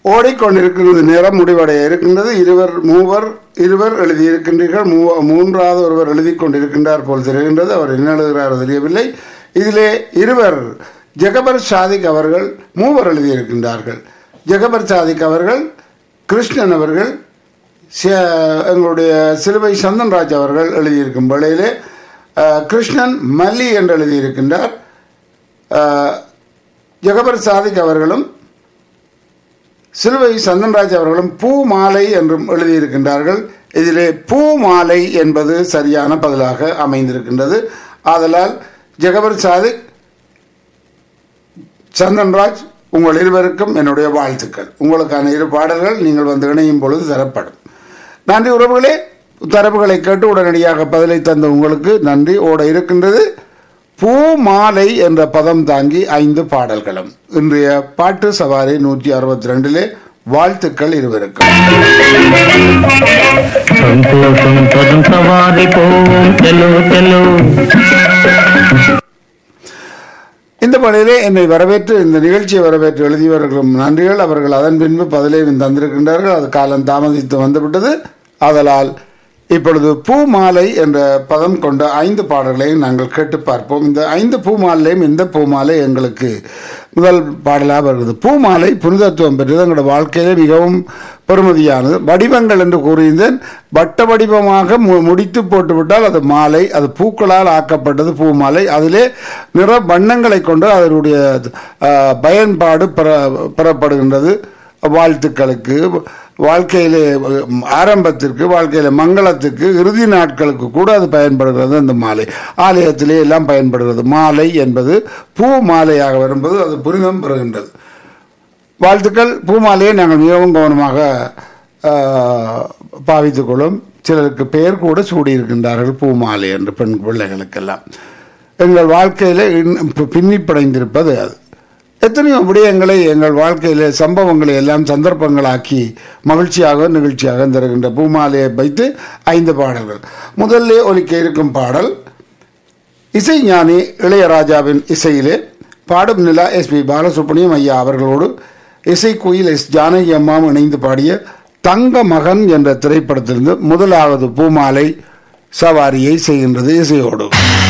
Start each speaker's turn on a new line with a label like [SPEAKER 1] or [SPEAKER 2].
[SPEAKER 1] ஓடிக்கொண்டிருக்கிறது நேரம் முடிவடைய இருக்கின்றது இருவர் மூவர் இருவர் எழுதியிருக்கின்றீர்கள் மூ- மூன்றாவது ஒருவர் எழுதி கொண்டிருக்கின்றார் போல் தெரிகின்றது அவர் என்ன எழுதுகிறாரோ தெரியவில்லை இதிலே இருவர் ஜெகபர் சாதிக் அவர்கள் மூவர் எழுதியிருக்கின்றார்கள் ஜெகபர் சாதிக் அவர்கள் கிருஷ்ணன் அவர்கள் ச- எங்களுடைய சிலுவை சந்தன்ராஜ் அவர்கள் எழுதியிருக்கும் வேளையிலே அஹ், கிருஷ்ணன் மல்லி என்று எழுதியிருக்கின்றார் அஹ், ஜெகபர் சாதிக் அவர்களும் சிலுவை சந்தன்ராஜ் அவர்களும் பூ மாலை என்றும் எழுதியிருக்கின்றார்கள் இதிலே பூ மாலை என்பது சரியான பதிலாக அமைந்திருக்கின்றது ஆதலால் ஜெகபர் சாதிக் சந்தன்ராஜ் உங்கள் இருவருக்கும் என்னுடைய வாழ்த்துக்கள் உங்களுக்கான இரு பாடல்கள் நீங்கள் வந்து இணையும் பொழுது தரப்படும் நன்றி உறவுகளே தரப்புகளை கேட்டு உடனடியாக பதிலை தந்த உங்களுக்கு நன்றி ஓட இருக்கின்றது பூ மாலை என்ற பதம் தாங்கி ஐந்து பாடல்களும் இன்றைய பாட்டு சவாரி நூற்றி அறுபத்தி ரெண்டிலே வாழ்த்துக்கள் இருவருக்கும்
[SPEAKER 2] సంతోషం పదం సవారి పోం తెలు తెలు
[SPEAKER 1] இந்த பணியிலே என்னை வரவேற்று இந்த நிகழ்ச்சியை வரவேற்று எழுதியவர்களும் நன்றிகள் அவர்கள் அதன் பின்பு பதிலையும் தந்திருக்கின்றார்கள் அது காலம் தாமதித்து வந்துவிட்டது ஆதலால் இப்பொழுது பூமாலை என்ற பதம் கொண்ட ஐந்து பாடல்களையும் நாங்கள் கேட்டு பார்ப்போம் இந்த ஐந்து பூமாலையும் இந்த பூமாலை எங்களுக்கு முதல் பாடலாக வருகிறது பூமாலை புனிதத்துவம் பெற்றது எங்களோட வாழ்க்கையிலே மிகவும் பெருமதியானது வடிவங்கள் என்று கூறியிருந்தேன் வட்ட வடிவமாக மு- முடித்து போட்டுவிட்டால் அது மாலை அது பூக்களால் ஆக்கப்பட்டது பூமாலை அதிலே நிற வண்ணங்களை கொண்டு அதனுடைய அஹ், பயன்பாடு பெற பெறப்படுகின்றது வாழ்த்துக்களுக்கு வாழ்க்கையிலே அஹ், ஆரம்பத்திற்கு வாழ்க்கையில மங்களத்துக்கு இறுதி நாட்களுக்கு கூட அது பயன்படுகிறது அந்த மாலை ஆலயத்திலே எல்லாம் பயன்படுகிறது மாலை என்பது பூ மாலையாக வரும்போது அது புனிதம் பெறுகின்றது வாழ்த்துக்கள் பூமாலையை நாங்கள் மிகவும் கவனமாக ஆஹ், பாவித்துக் கொள்ளும் சிலருக்கு பெயர் கூட சூடியிருக்கின்றார்கள் பூமாலை என்று பெண் பிள்ளைகளுக்கெல்லாம் எங்கள் வாழ்க்கையில் பின்னி படைந்திருப்பது அது எத்தனையோ விடயங்களை எங்கள் வாழ்க்கையில சம்பவங்களை எல்லாம் சந்தர்ப்பங்களாக்கி மகிழ்ச்சியாக நிகழ்ச்சியாக தருகின்ற பூமாலையை வைத்து ஐந்து பாடல்கள் முதல்ல ஒலிக்க இருக்கும் பாடல் இசைஞானி இளையராஜாவின் இசையிலே பாடும் நிலா எஸ் பி பாலசுப்ரமணியம் ஐயா அவர்களோடு இசைக்குயில் எஸ் ஜானகி அம்மாவும் இணைந்து பாடிய தங்க மகன் என்ற திரைப்படத்திலிருந்து முதலாவது பூமாலை சவாரியை செய்கின்றது இசையோடு